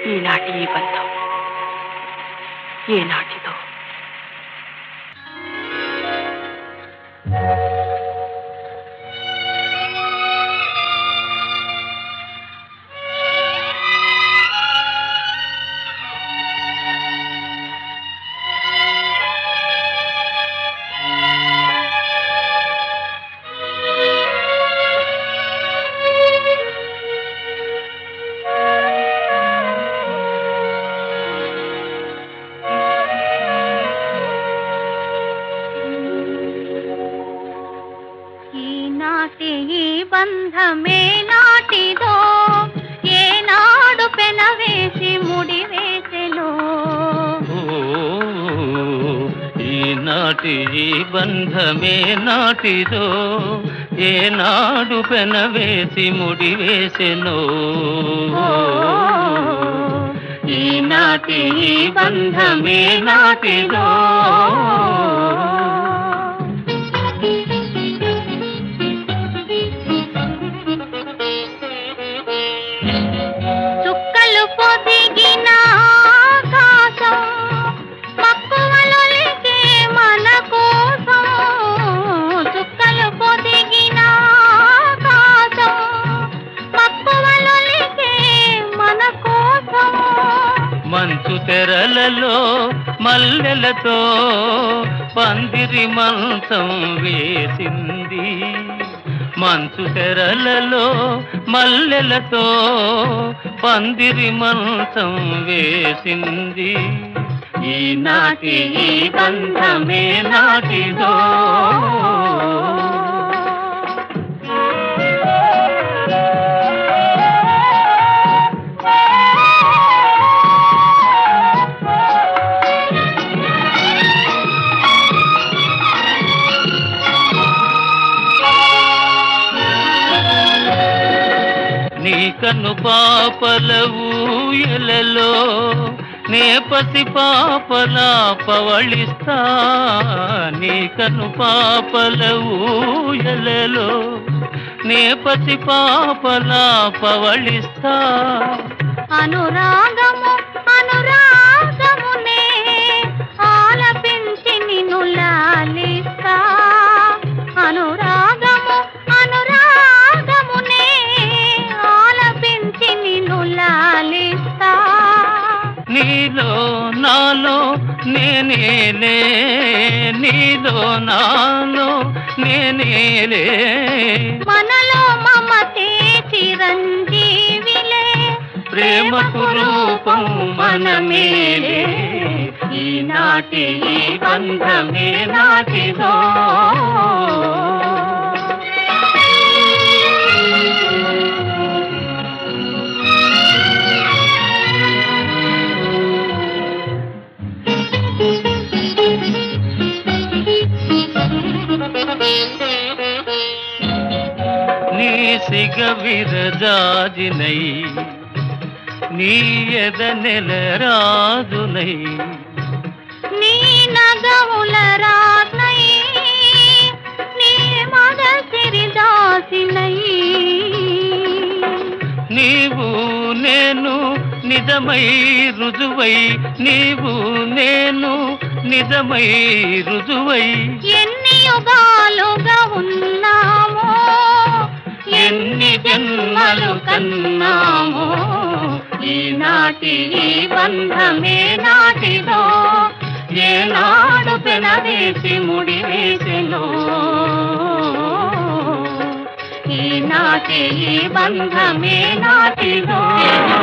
ఈనాటి ఈ బంధం ఏనాటిదో ఈనాటి ఈ బంధమే నాటిదో ఏనాడు పెనవేసి ముడివేసెలో ఓ, ఈనాటి ఈ బంధమే నాటిదో ఏనాడు పెనవేసి ముడివేసెనో ఈనాటి ఈ బంధమే నాటిదో చుక్కలు పొదిగిన ఆకాశం మక్కువలొలికే మన కోసం చుక్కలు పొదిగిన ఆకాశం మక్కువలొలికే మన కోసం మంచు తెరలలో మల్లెలతో పందిరి మంచం వేసింది మంచు తెరలలో మల్లెలతో పందిరి మంచం వేసింది ఈనాటి ఈ బంధమే నాటిదో నీ కను పాపల ఊయలలో నే పసి పాపల పవళిస్తా నీ కను పాపల ఊయలలో నే పసి పాపల పవళిస్తా అనురాగము అనురాగమునే ఆలపించి నిన్ను లాలిస్తా అనురాగము అనురాగమునే ఆలపించి నిన్ను లాలిస్తా నీలో నాలో నేనేలే నీలో నాలో నేనేలే మనలో మమతే చిరంజీవిలే ప్రేమకు రూపం మనమేలే ఈనాటి ఈ బంధమే నాటిదో నీ సిగ విరజాజినై నీ ఎద నెల రాజునై నీ నగముల రాత్నై నీ మగ సిరిదాసినై నీవు నేను నిజమై రుజువై నీవు నేను నిజమై రుజువై ఎన్ని యుగాలుగా ఉన్నామో ఎన్ని జన్మలు కన్నామో ఈనాటి ఈ బంధమే నాటిదో ఏనాడు పెనవేసి ముడివేసెనో ఈనాటి ఈ బంధమే నాటిదో